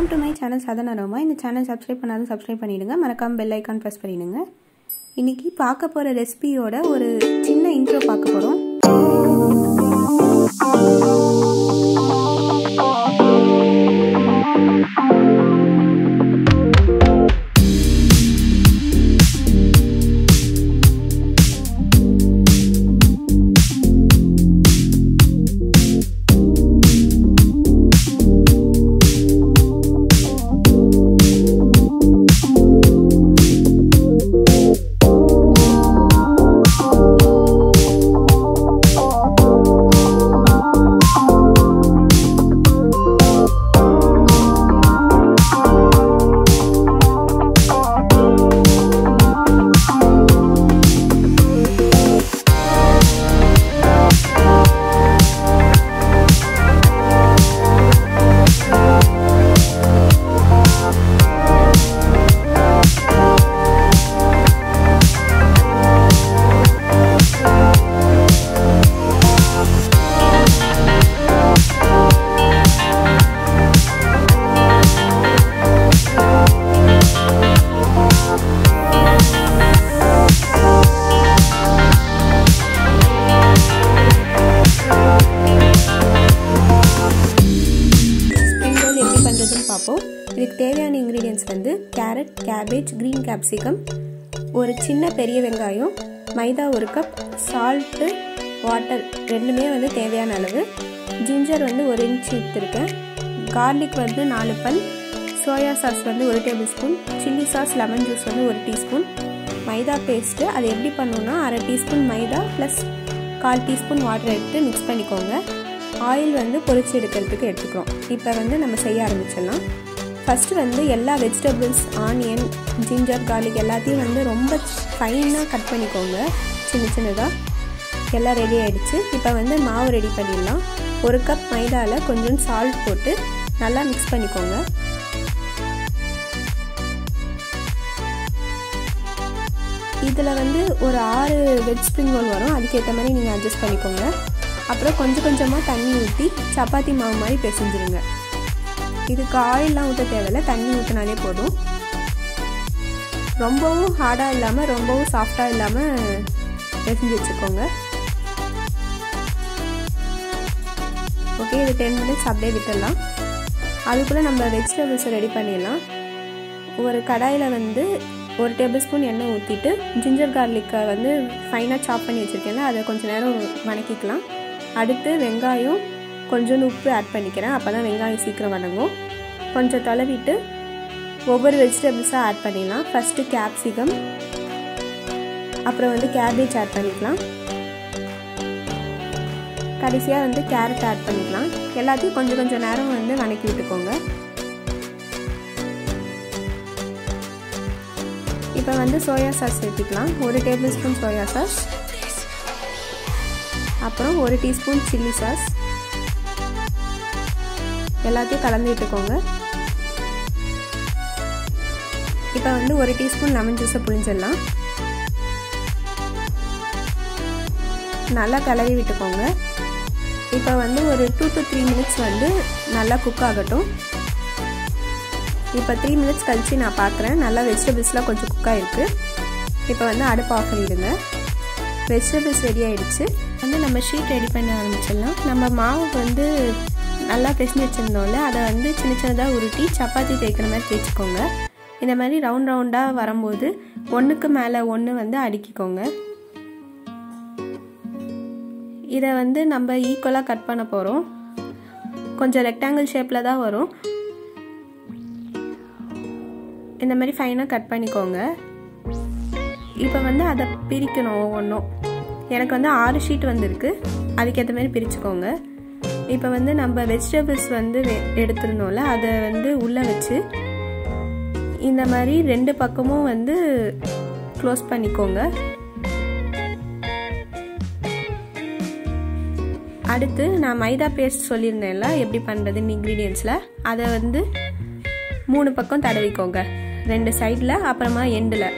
welcome to my channel Sadhana Roma இந்த channel subscribe பண்ணாலும் subscribe பண்ணிடுங்க மறக்காம பெல் ஐக்கான் ப்ரெஸ் பண்ணிடுங்க இன்னைக்கு பார்க்க போகிற ரெசிபியோட ஒரு சின்ன இன்ட்ரோ பார்க்க போகிறோம் ஸ்ப்ரிங் ரோல் எப்படி பண்ணுறதுன்னு பார்ப்போம் இதுக்கு தேவையான இன்க்ரீடியன்ஸ் வந்து கேரட் கேபேஜ் க்ரீன் கேப்சிகம் ஒரு சின்ன பெரிய வெங்காயம் மைதா ஒரு கப் சால்ட்டு வாட்டர் ரெண்டுமே வந்து தேவையான அளவு ஜிஞ்சர் வந்து ஒரு இன்ச் எடுத்துருக்கேன் கார்லிக் வந்து நாலு பல் சோயா சாஸ் வந்து ஒரு tablespoon chilli sauce lemon juice வந்து ஒரு டீஸ்பூன் மைதா பேஸ்ட்டு அது எப்படி பண்ணணுன்னா அரை டீஸ்பூன் மைதா ப்ளஸ் கால் டீஸ்பூன் வாட்டர் எடுத்து மிக்ஸ் பண்ணிக்கோங்க ஆயில் வந்து பொரிச்சு எடுக்கிறதுக்கு எடுத்துக்கிறோம் இப்போ வந்து நம்ம செய்ய ஆரம்பிச்சிடலாம் ஃபஸ்ட்டு வந்து எல்லா வெஜிடபிள்ஸ் ஆனியன் ஜிஞ்சர் கார்லிக் எல்லாத்தையும் வந்து ரொம்ப ஃபைனாக கட் பண்ணிக்கோங்க சின்ன சின்னதாக எல்லாம் ரெடி ஆகிடுச்சு இப்போ வந்து மாவு ரெடி பண்ணிடலாம் ஒரு கப் மைதாவில் கொஞ்சம் சால்ட் போட்டு நல்லா மிக்ஸ் பண்ணிக்கோங்க இதில் வந்து ஒரு ஆறு வெஜ் ஸ்ப்ரிங் ரோல் வரும் அதுக்கேற்ற மாதிரி நீங்கள் அட்ஜஸ்ட் பண்ணிக்கோங்க அப்புறம் கொஞ்சம் கொஞ்சமாக தண்ணி ஊற்றி சப்பாத்தி மாவு மாதிரி பிசைஞ்சிருங்க இதுக்கு ஆயிலெலாம் ஊற்ற தேவையில்ல தண்ணி ஊற்றினாலே போதும் ரொம்பவும் ஹார்டாக இல்லாமல் ரொம்பவும் சாஃப்டாக இல்லாமல் பிசைஞ்சு வச்சுக்கோங்க ஓகே இது டென் மினிட்ஸ் அப்படியே விட்டுடலாம் அதுக்குள்ளே நம்ம வெஜிடபிள்ஸை ரெடி பண்ணிடலாம் ஒரு கடாயில் வந்து ஒரு டேபிள் ஸ்பூன் எண்ணெய் ஊற்றிட்டு ஜிஞ்சர் கார்லிக்கை வந்து ஃபைனாக சாப் பண்ணி வச்சுருக்கேன்ல அதை கொஞ்சம் நேரம் வணக்கிக்கலாம் அடுத்து வெங்காயம் கொஞ்சோண்டு உப்பு ஆட் பண்ணிக்கிறேன் அப்போ தான் வெங்காயம் சீக்கிரம் வணங்கும் கொஞ்சம் தொலைவிட்டு ஒவ்வொரு வெஜிடபிள்ஸாக ஆட் பண்ணிடலாம் ஃபஸ்ட்டு கேப்சிகம் அப்புறம் வந்து கேபேஜ் ஆட் பண்ணிக்கலாம் கடைசியாக வந்து கேரட் ஆட் பண்ணிக்கலாம் எல்லாத்தையும் கொஞ்சம் கொஞ்சம் நேரம் வந்து வணக்கி விட்டுக்கோங்க இப்போ வந்து சோயா சாஸ் சேர்த்திக்கலாம் ஒரு டேபிள் ஸ்பூன் சோயா சாஸ் அப்புறம் ஒரு டீஸ்பூன் சில்லி சாஸ் எல்லாத்தையும் கலந்து விட்டுக்கோங்க இப்போ வந்து ஒரு டீஸ்பூன் லெமன் ஜூஸை புழிஞ்சிடலாம் நல்லா கலரி விட்டுக்கோங்க இப்போ வந்து ஒரு டூ டு த்ரீ மினிட்ஸ் வந்து நல்லா குக் ஆகட்டும் இப்போ த்ரீ மினிட்ஸ் கழித்து நான் பார்க்குறேன் நல்லா வெஜிடபிள்ஸ்லாம் கொஞ்சம் குக் ஆகிருக்கு இப்போ வந்து அடுப்பு ஆஃப் பண்ணிவிடுங்க வெஜிடபிள்ஸ் ரெடி ஆகிடுச்சு வந்து நம்ம ஷீட் ரெடி பண்ண ஆரம்பிச்சிடலாம் நம்ம மாவு வந்து நல்லா பிசைஞ்சு வச்சுருந்தோம்ல அதை வந்து சின்ன சின்னதாக உருட்டி சப்பாத்தி தேய்க்கிற மாதிரி தேய்ச்சிக்கோங்க இந்த மாதிரி ரவுண்ட் ரவுண்டாக வரும்போது ஒன்றுக்கு மேலே ஒன்று வந்து அடுக்கிக்கோங்க இதை வந்து நம்ம ஈக்குவலாக கட் பண்ண போகிறோம் கொஞ்சம் ரெக்டாங்கிள் ஷேப்பில் தான் வரும் இந்த மாதிரி ஃபைனாக கட் பண்ணிக்கோங்க இப்போ வந்து அதை பிரிக்கணும் ஒவ்வொன்றும் எனக்கு வந்து ஆறு ஷீட் வந்திருக்கு அதுக்கேற்ற மாதிரி பிரிச்சுக்கோங்க இப்போ வந்து நம்ம வெஜிடபிள்ஸ் வந்து எடுத்துருந்தோம்ல அதை வந்து உள்ளே வச்சு இந்த மாதிரி ரெண்டு பக்கமும் வந்து க்ளோஸ் பண்ணிக்கோங்க அடுத்து நான் மைதா பேஸ்ட் சொல்லியிருந்தேன்ல எப்படி பண்ணுறதுன்னு இன்க்ரீடியன்ஸில் அதை வந்து மூணு பக்கம் தடவிக்கோங்க ரெண்டு சைடில் அப்புறமா எண்டில்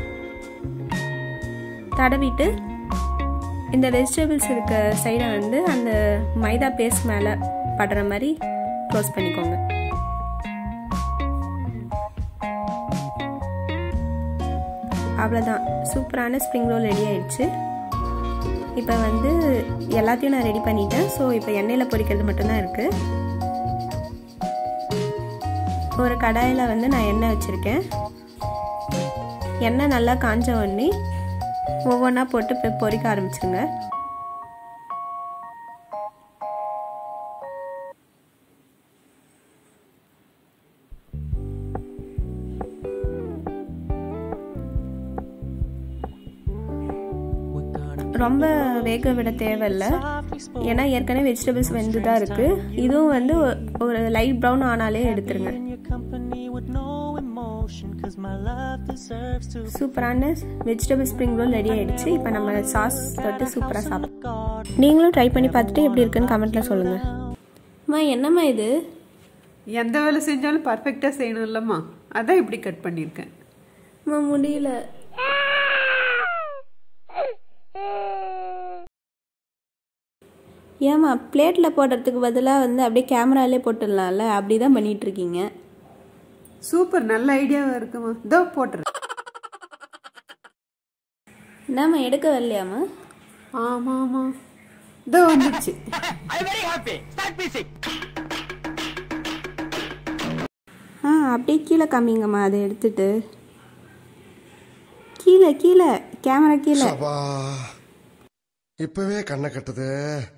தடவிட்டு இந்த வெஜிடபிள்ஸ் இருக்க சைடை வந்து அந்த மைதா பேஸ்ட் மேலே படுற மாதிரி க்ளோஸ் பண்ணிக்கோங்க அவ்வளோதான் சூப்பரான ஸ்ப்ரிங் ரோல் ரெடி ஆயிடுச்சு இப்போ வந்து எல்லாத்தையும் நான் ரெடி பண்ணிட்டேன் ஸோ இப்போ எண்ணெயில் பொரிக்கிறது மட்டும்தான் இருக்குது ஒரு கடாயில் வந்து நான் எண்ணெய் வச்சுருக்கேன் எண்ணெய் நல்லா காஞ்ச உடனே ஒவ்வொன்றா போட்டு பொரிக்க ஆரம்பிச்சுங்க ரொம்ப வேக விட தேவையில்ல ஏன்னா ஏற்கனவே வெஜிடபிள்ஸ் வெந்து தான் இருக்குது இதுவும் வந்து ஒரு லைட் ப்ரௌன் ஆனாலே எடுத்துருங்க சூப்பரான வெஜிடபிள் ஸ்ப்ரிங் ரோல் ரெடி ஆயிடுச்சு இப்போ நம்ம சாஸ் தொட்டு சூப்பராக சாப்பிடும் நீங்களும் ட்ரை பண்ணி பார்த்துட்டு எப்படி இருக்குன்னு கமெண்ட்டில் சொல்லுங்கள் அம்மா என்னம்மா இது எந்த வேலை செஞ்சாலும் பர்ஃபெக்டாக செய்யணும் இல்லைம்மா அதான் இப்படி கட் பண்ணியிருக்கேன் அம்மா முடியல ஏம்மா பிளேட்டில் போடுறதுக்கு பதிலாக வந்து அப்படியே கேமராலே போட்டுடலாம்ல அப்படி தான் பண்ணிட்டு இருக்கீங்க சூப்பர் நல்ல ஐடியாவாக இருக்குமா இதோ போட்டுறேன் என்னம்மா எடுக்க வரலையாம்மா ஆமாம் ஆமாம் இதோ வந்துடுச்சு ஆ அப்படியே கீழே காமிங்கம்மா அதை எடுத்துட்டு கீழே கீழே கேமரா கீழே இப்பவே கண்ணை கட்டுது